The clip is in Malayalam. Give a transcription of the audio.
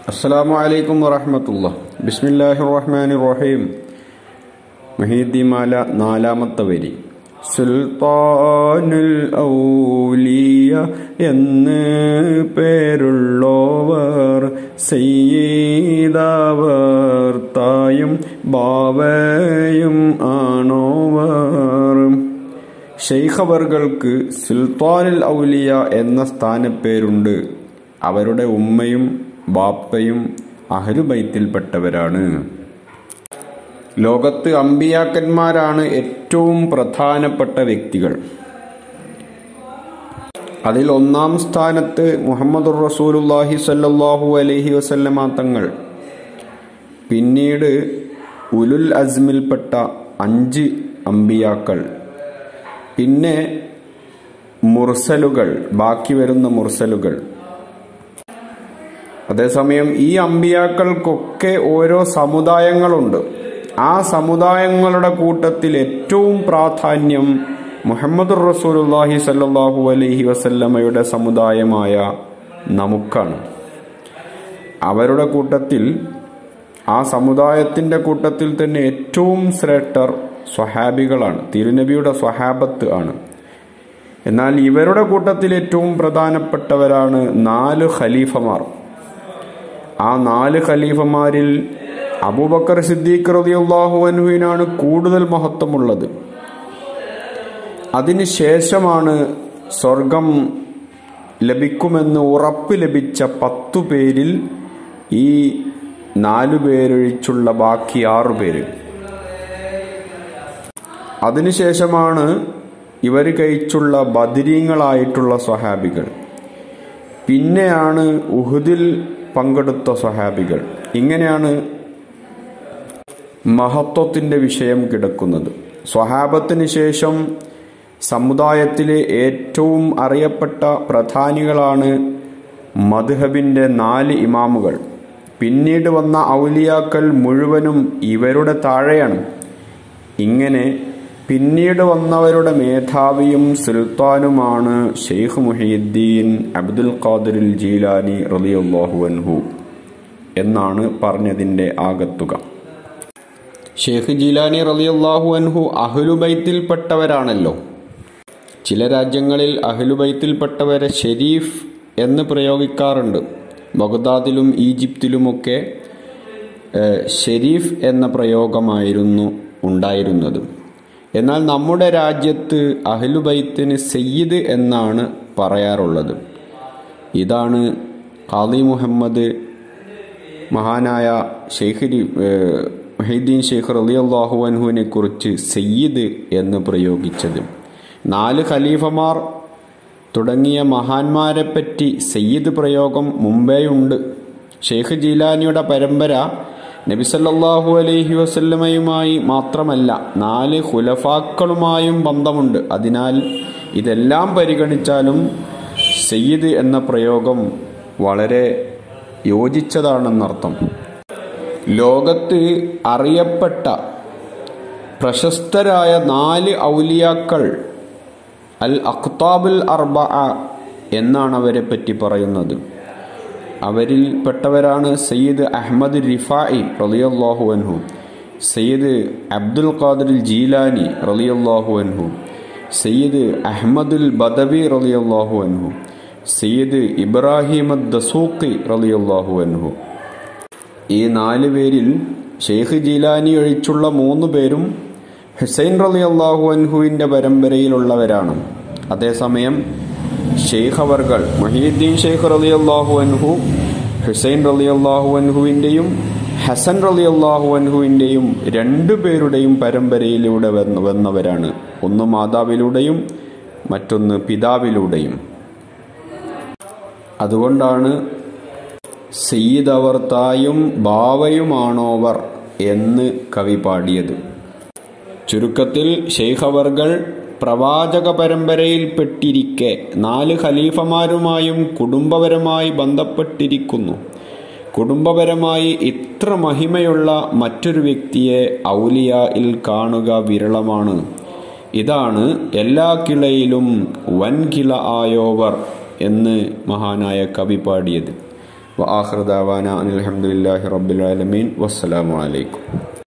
അസ്സലാമു അലൈക്കും വറഹമത്തുള്ള ബിസ്മില്ലാഹി റഹ്മാനി റഹീം മഹീദ്ദിമാല നാലാമത്തെ വരി സുൽത്താനുൽ ഔലിയ എന്ന് പേരുള്ളോവർ സയ്യിദാവർ തായും ബാവയും ആണോവർ ഷെയ്ഖവറുകൾക്ക് സുൽത്താനുൽ ഔലിയ എന്ന സ്ഥാനപ്പേരുണ്ട് അവരുടെ ഉമ്മയും ബാപ്പയും അഹലുബൈത്തിൽപ്പെട്ടവരാണ് ലോകത്ത് അമ്പിയാക്കന്മാരാണ് ഏറ്റവും പ്രധാനപ്പെട്ട വ്യക്തികൾ അതിൽ ഒന്നാം സ്ഥാനത്ത് മുഹമ്മദ് റസൂലുല്ലാഹി സല്ലാഹു അലഹി വസല്ലമ തങ്ങൾ പിന്നീട് ഉലുൽ അസ്മിൽപ്പെട്ട അഞ്ച് അമ്പിയാക്കൾ പിന്നെ മുർസലുകൾ ബാക്കി വരുന്ന മുർസലുകൾ അതേസമയം ഈ അമ്പിയാക്കൾക്കൊക്കെ ഓരോ സമുദായങ്ങളുണ്ട് ആ സമുദായങ്ങളുടെ കൂട്ടത്തിൽ ഏറ്റവും പ്രാധാന്യം മുഹമ്മദ് റസൂലുല്ലാഹി സല്ലാഹു അലൈഹി വസല്ലമയുടെ സമുദായമായ നമുക്കാണ് അവരുടെ കൂട്ടത്തിൽ ആ സമുദായത്തിന്റെ കൂട്ടത്തിൽ തന്നെ ഏറ്റവും ശ്രേഷ്ഠർ സ്വഹാബികളാണ് തിരുനബിയുടെ സ്വഹാബത്ത് ആണ് എന്നാൽ ഇവരുടെ കൂട്ടത്തിൽ ഏറ്റവും പ്രധാനപ്പെട്ടവരാണ് നാല് ഖലീഫമാർ ആ നാല് ഖലീഫമാരിൽ അബൂബക്കർ സിദ്ദീഖ് റളിയല്ലാഹു അൻഹുവിനാണ് കൂടുതൽ മഹത്വമുള്ളത് അതിനുശേഷമാണ് സ്വർഗം ലഭിക്കുമെന്ന് ഉറപ്പ് ലഭിച്ച പത്തു പേരിൽ ഈ നാലു പേരൊഴിച്ചുള്ള ബാക്കി ആറു പേര് അതിനുശേഷമാണ് ഇവർ കഴിച്ചുള്ള ബദിരീങ്ങളായിട്ടുള്ള സ്വഹാബികൾ പിന്നെയാണ് ഉഹുദിൽ പങ്കെടുത്ത സ്വഹാബികൾ ഇങ്ങനെയാണ് മഹത്വത്തിന്റെ വിഷയം കിടക്കുന്നത് സ്വഹാബത്തിന് ശേഷം സമുദായത്തിലെ ഏറ്റവും അറിയപ്പെട്ട പ്രധാനികളാണ് മധുഹബിന്റെ നാല് ഇമാമുകൾ പിന്നീട് വന്ന ഔലിയാക്കൾ മുഴുവനും ഇവരുടെ താഴെയാണ് ഇങ്ങനെ പിന്നീട് വന്നവരുടെ മേധാവിയും സുൽത്താനുമാണ് ഷെയ്ഖ് മുഹീദ്ദീൻ അബ്ദുൽ ഖാദിറുൽ ജീലാനി റളിയല്ലാഹു അൻഹു എന്നാണ് പറഞ്ഞതിന്റെ ആകത്തുക ഷെയ്ഖ് ജീലാനി റളിയല്ലാഹു അൻഹു അഹ്ലുബൈത്തിൽപ്പെട്ടവരാണല്ലോ ചില രാജ്യങ്ങളിൽ അഹ്ലുബൈത്തിൽപ്പെട്ടവരെ ഷെരീഫ് എന്ന് പ്രയോഗിക്കാറുണ്ട് ബഗ്ദാദിലും ഈജിപ്തിലുമൊക്കെ ഷെരീഫ് എന്ന പ്രയോഗമായിരുന്നു ഉണ്ടായിരുന്നത് എന്നാൽ നമ്മുടെ രാജ്യത്ത് അഹ്ലുബൈത്തിന് സയ്യിദ് എന്നാണ് പറയാറുള്ളത് ഇതാണ് ഖാദി മുഹമ്മദ് മഹാനായ ഷെയ്ഖ് മഹീദ്ദീൻ ഷെയ്ഖ് റളിയല്ലാഹു അൻഹുവിനെ കുറിച്ച് സയ്യിദ് എന്ന് പ്രയോഗിച്ചത് നാല് ഖലീഫമാർ തുടങ്ങിയ മഹാന്മാരെ പറ്റി സയ്യിദ് പ്രയോഗം മുമ്പേയുണ്ട് ഷെയ്ഖ് ജീലാനിയുടെ പരമ്പര നബിസല്ലാഹു അലൈഹി വസല്ലമയുമായി മാത്രമല്ല നാല് ഖുലഫാക്കളുമായും ബന്ധമുണ്ട് അതിനാൽ ഇതെല്ലാം പരിഗണിച്ചാലും സയ്യിദ് എന്ന പ്രയോഗം വളരെ യോജിച്ചതാണെന്നർത്ഥം ലോകത്ത് അറിയപ്പെട്ട പ്രശസ്തരായ നാല് ഔലിയാക്കൾ അൽ അഖ്താബുൽ അർബ എന്നാണ് അവരെ പറ്റി പറയുന്നത് അവരിൽ പെട്ടവരാണ് സയ്യിദ് അഹമ്മദ് റിഫായി റളിയല്ലാഹു അൻഹു സയ്യിദ് അബ്ദുൽ ഖാദിർ ജീലാനി റളിയല്ലാഹു അൻഹു സയ്യിദ് അഹമ്മദുൽ ബദവി റളിയല്ലാഹു അൻഹു സയ്യിദ് ഇബ്രാഹിം ദസൂഖി റളിയല്ലാഹു അൻഹു ഈ നാല് പേരിൽ ഷെയ്ഖ് ജീലാനി ഒഴിച്ചുള്ള മൂന്ന് പേരും ഹുസൈൻ റളിയല്ലാഹു അൻഹുവിന്റെ പരമ്പരയിലുള്ളവരാണ് അതേസമയം ഷെയ്ഖ് അവർകൾ മഹീദ്ദീൻ ഷെയ്ഖ് റളിയല്ലാഹു അൻഹു ഹുസൈൻ റളിയല്ലാഹു അൻഹുവിന്റെയും ഹസൻ റളിയല്ലാഹു അൻഹുവിന്റെയും രണ്ടു പേരുടെയും പരമ്പരയിലൂടെ വന്നവരാണ് ഒന്ന് മാതാവിലൂടെയും മറ്റൊന്ന് പിതാവിലൂടെയും അതുകൊണ്ടാണ് സയ്യിദ് അവർ തായും ബാവയുമാണോവർ എന്ന് കവി പാടിയത് ചുരുക്കത്തിൽ ഷെയ്ഖ് അവർകൾ പ്രവാചക പരമ്പരയിൽപ്പെട്ടിരിക്കെ നാല് ഖലീഫമാരുമായും കുടുംബപരമായി ബന്ധപ്പെട്ടിരിക്കുന്നു കുടുംബപരമായി ഇത്ര മഹിമയുള്ള മറ്റൊരു വ്യക്തിയെ ഔലിയയിൽ കാണുക വിരളമാണ് ഇതാണ് എല്ലാ കിളയിലും വൻകിള ആയോവർ എന്ന് മഹാനായ കവി പാടിയത് വ ആഖിർ ദാവാന അനിൽ അൽഹംദുലില്ലാഹി റബ്ബിൽ ആലമീൻ വസ്സലാമു അലൈക്കും